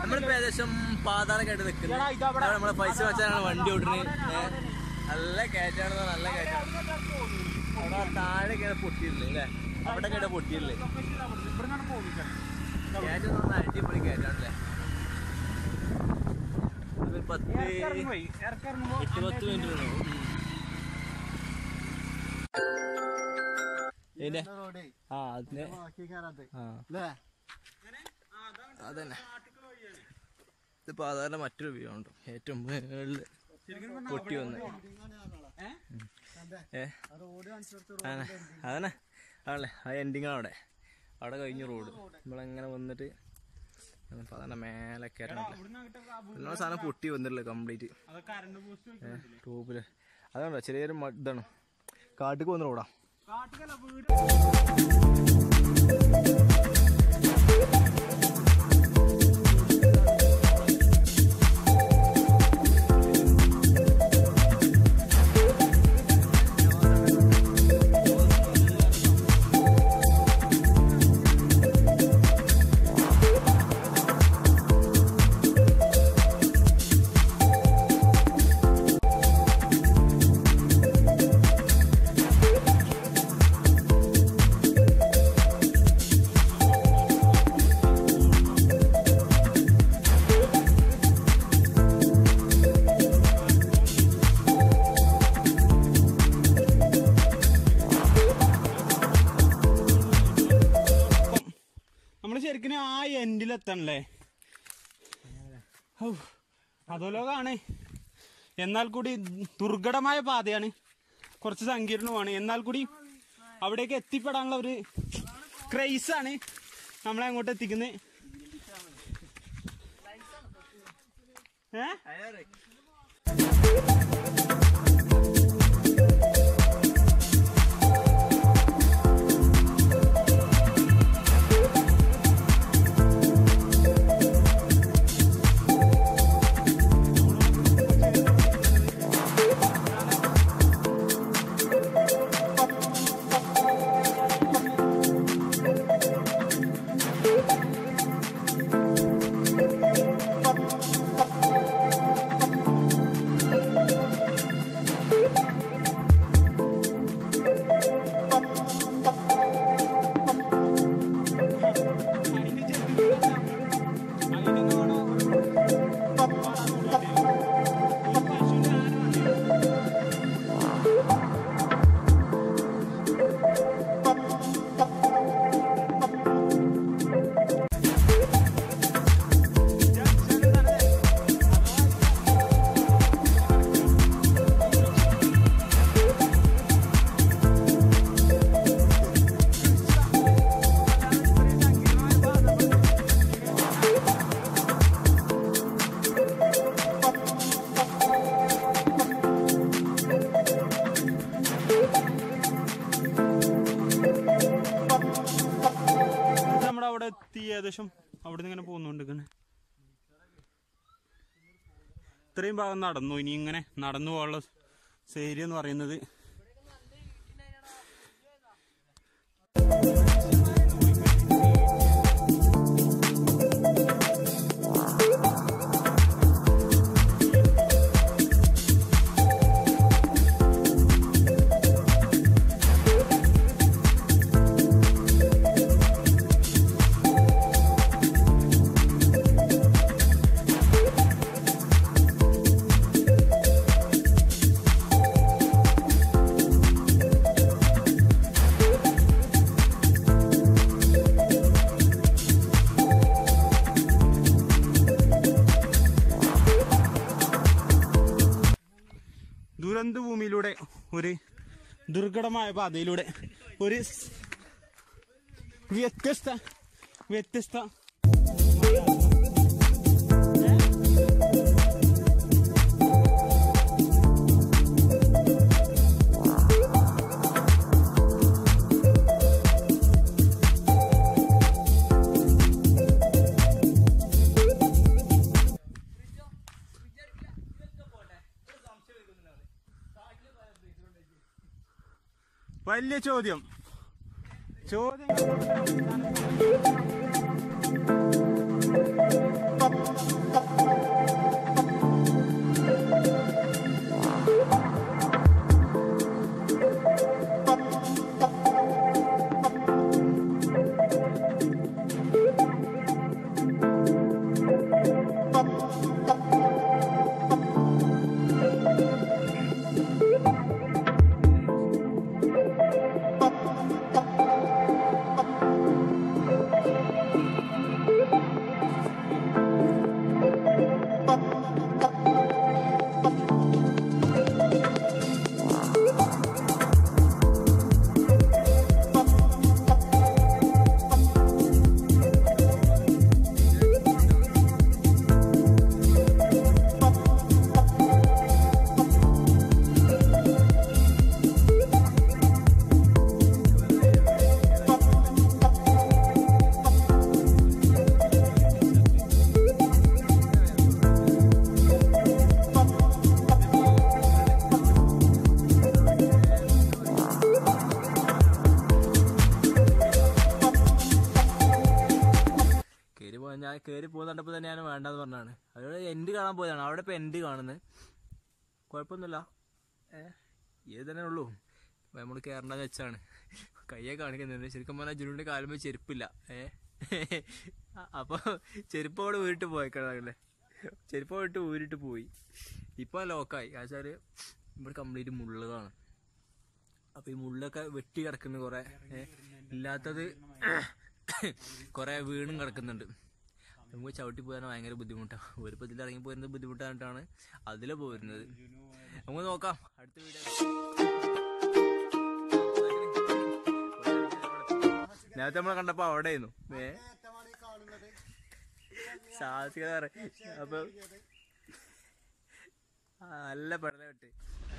നമ്മളിപ്പോ ഏകദേശം പാതാളൊക്കെയായിട്ട് നിൽക്കുന്നത് എടാ, ഇതവിടെ- നമ്മളെ പൈസ വെച്ചാണ് വണ്ടി ഓടുന്നത് നല്ല കയറ്റാണ് നല്ല കയറ്റാണ് അവിടെ താഴെയൊക്കെയാണ് പൊട്ടിയിട്ടില്ലേ അല്ലേ അവിടെ കേട്ട പൊട്ടിയിട്ടില്ലേ കയറ്റം എന്ന് പറഞ്ഞാൽ അടിപൊളി കയറ്റാണല്ലേ ഒരു പത്ത് എട്ട് പത്ത് മിനിറ്റ് ഉണ്ടാവും ഇതിന്റെ റോഡേ ആ അതിന് ബാക്കി കയറാത്ത ആ അല്ലേ അതന്നെ ഇത് പാതാറിന്റെ മറ്റൊരു വ്യൂ ഉണ്ടോ ഏറ്റവും മുകളിൽ പൊട്ടി വന്ന് ഏ റോഡ് കാണിച്ചു അതന്നെ അതന്നെ ആണല്ലേ ആ എൻഡിങ് അവിടെ അവിടെ കഴിഞ്ഞു റോഡ് നമ്മളങ്ങനെ വന്നിട്ട് അതന്നെ മേലെ കയറണം എല്ലാ സാധനം പൊട്ടി വന്നിട്ടില്ല കംപ്ലീറ്റ് കറണ്ട് പോസ്റ്റ് ടൂബില് അതുകൊണ്ടോ ചെറിയൊരു മ- ഇതാണ് കാട്ടിക്ക് വന്ന റോഡാ കാട്ടുകല വീട് നമ്മള് ശരിക്കും ആ എൻഡിലെത്തണല്ലേ ഹൗ, അധോലോകാണ് എന്നാൽ കൂടി ദുർഘടമായ പാതയാണ് കുറച്ച് സങ്കീർണമാണ് എന്നാൽ കൂടി അവിടേക്ക് എത്തിപ്പെടാനുള്ള ഒരു ക്രൈസാണ് നമ്മളെ അങ്ങോട്ട് എത്തിക്കുന്നത് ഏ നമ്മുടെ അവിടെ എത്തി ഏകദേശം അവിടെ നിന്ന് ഇങ്ങനെ പോകുന്നുണ്ട് ഇത്രയും ഭാഗം നടന്നു ഇനി ഇങ്ങനെ നടന്നു പോകാനുള്ള ഏരിയ എന്ന് പറയുന്നത് ദുരന്ത ഭൂമിയിലൂടെ ഒരു ദുർഘടമായ പാതയിലൂടെ ഒരു സ് വ്യത്യസ്ത വ്യത്യസ്ത വലിയ ചോദ്യം ചോദ്യം ഞാൻ കയറി പോകുന്നുണ്ടപ്പോൾ തന്നെ ഞാൻ വേണ്ടെന്ന് പറഞ്ഞാണ് അതോടെ എൻഡ് കാണാൻ പോയതാണ് അവിടെ ഇപ്പോൾ എൻഡ് കാണുന്നത് കുഴപ്പമൊന്നുമില്ല ഏ ഏത് തന്നെ ഉള്ളൂ നമ്മൾ കയറേണ്ടത് വെച്ചാണ് കയ്യെ കാണിക്കുന്നുണ്ട് ശരിക്കും പറഞ്ഞാൽ ജുനുവിൻ്റെ കാലുമ്പോൾ ചെരുപ്പില്ല ഏ അപ്പോൾ ചെരുപ്പ് അവിടെ ഊരിട്ട് പോയേക്കണല്ലേ ചെരുപ്പ് പോയിട്ട് ഊരിട്ട് പോയി ഇപ്പോൾ ലോക്കായി വെച്ചാൽ ഇവിടെ കംപ്ലീറ്റ് മുള്ളുകളാണ് അപ്പോൾ ഈ മുള്ളൊക്കെ വെട്ടി കിടക്കുന്നു കുറേ ഏ, ഇല്ലാത്തത് കുറേ വീണും കിടക്കുന്നുണ്ട് നമുക്ക് ചവിട്ടി പോകാൻ ഭയങ്കര ബുദ്ധിമുട്ടാണ് ഒരു ഇതിൽ ഇറങ്ങി പോരുന്നത് ബുദ്ധിമുട്ടായിട്ടാണ് അതിൽ പോരുന്നത് നമുക്ക് നോക്കാം അടുത്ത വീഡിയോ നേരത്തെ നമ്മളെ കണ്ടപ്പോ അവിടെ ആയിരുന്നു ഏ സാഹസികത പറ അപ്പൊ ആ, നല്ല പെടല വിട്ട്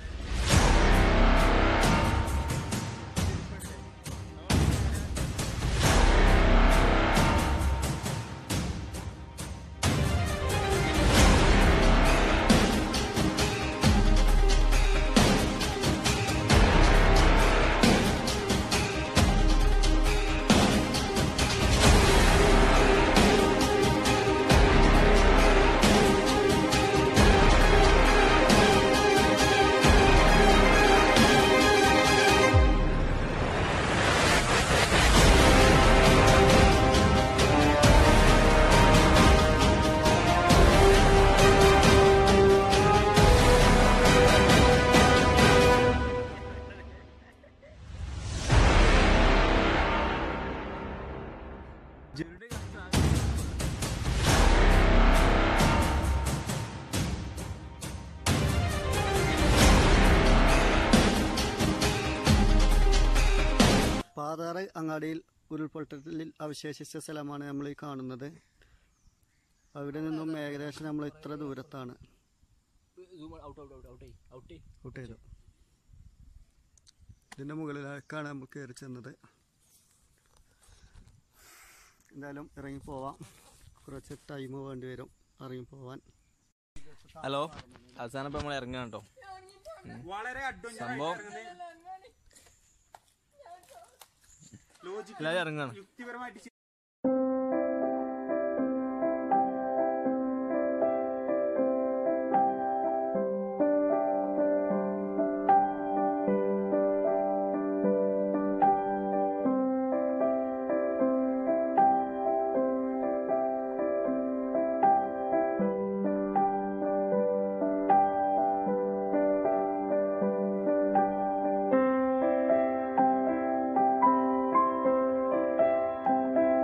ജെറുടെ കഷ്ടം പാതാറ് അങ്ങാടിയിൽ ഉരുൾപൊട്ടലിൽ അവശേഷിച്ച സ്ഥലമാണ് നമ്മൾ ഈ കാണുന്നത് അവിടെ നിന്നും ഏകദേശം നമ്മൾ ഇത്ര ദൂരത്താണ് out out out out out out ചെയ്തത് ഇതിൻ്റെ മുകളിലേക്കാണ് നമ്മൾ കയറി ചെന്നത് എന്തായാലും ഇറങ്ങി പോവാം കുറച്ച് ടൈം വേണ്ടി വരും ഇറങ്ങി പോവാൻ ഹലോ അവസാനം ഇപ്പൊ നമ്മൾ ഇറങ്ങാൻ കേട്ടോ വളരെ അഡ്വഞ്ചർ സംഭവം ലോജിക് എല്ലാവരും ഇറങ്ങാണ് യുക്തിപരമായിട്ട് ചി- ആ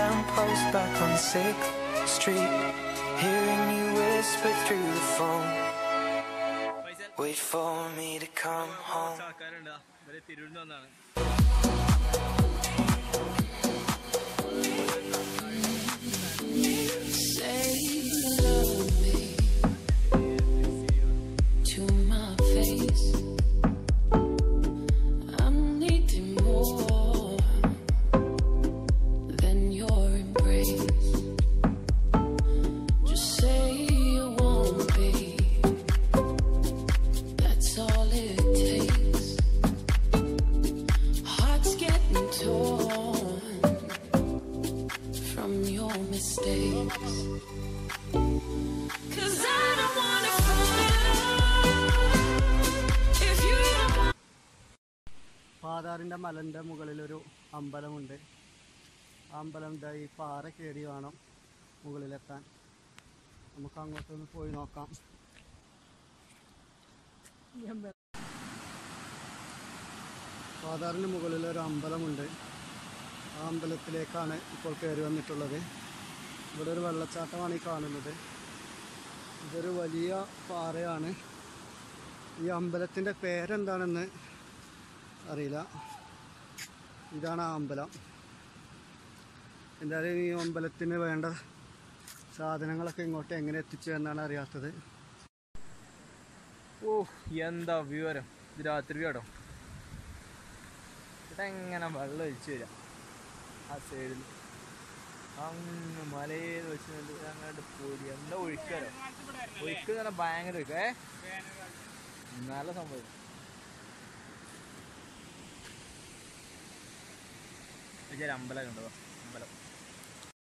lamppost back on 6th Street. Hearing you whisper through the phone. Wait for me to come home. ആൾക്കാരുണ്ട് ഇവരെ തിരുവനന്തപുരം വന്നാണ് Say you love me to my face. I'm needing more than your embrace. Just say you want me. That's all it takes. Hearts getting torn from your mistakes. Cause I don't wanna fall if you don't want പാതാറിൻ്റെ മലൻ്റെ മുകളിലൊരു അമ്പലമുണ്ട് ആ അമ്പലം ഇതാ ഈ പാറ കയറി വേണം മുകളിലെത്താൻ നമുക്ക് അങ്ങോട്ടൊന്ന് പോയി നോക്കാം പാതാറിന് മുകളിലൊരു അമ്പലമുണ്ട് ആ അമ്പലത്തിലേക്കാണ് ഇപ്പോൾ കയറി വന്നിട്ടുള്ളത് ഇവിടെ ഒരു വെള്ളച്ചാട്ടമാണ് ഈ കാണുന്നത് ഇതൊരു വലിയ പാറയാണ് ഈ അമ്പലത്തിൻ്റെ പേരെന്താണെന്ന് അറിയില്ല ഇതാണ് ആ അമ്പലം എന്തായാലും ഈ അമ്പലത്തിന് വേണ്ട സാധനങ്ങളൊക്കെ ഇങ്ങോട്ട് എങ്ങനെ എത്തിച്ചു എന്നാണ് അറിയാത്തത് ഓ എന്താ വിവരം ഇത് രാത്രി കേട്ടോ ഇതെങ്ങനെ വെള്ളം ഒഴിച്ചു വരാം ആ സൈഡിൽ അങ്ങ് മലയിൽ വെച്ച് അങ്ങോട്ട് പോയി എന്താ ഒഴുക്കാലോ ഒഴുക്ക് തന്നെ ഭയങ്കര ഒഴുക്ക് ഏ നല്ല സംഭവം വിചാരം അമ്പലം കണ്ടോ അമ്പലം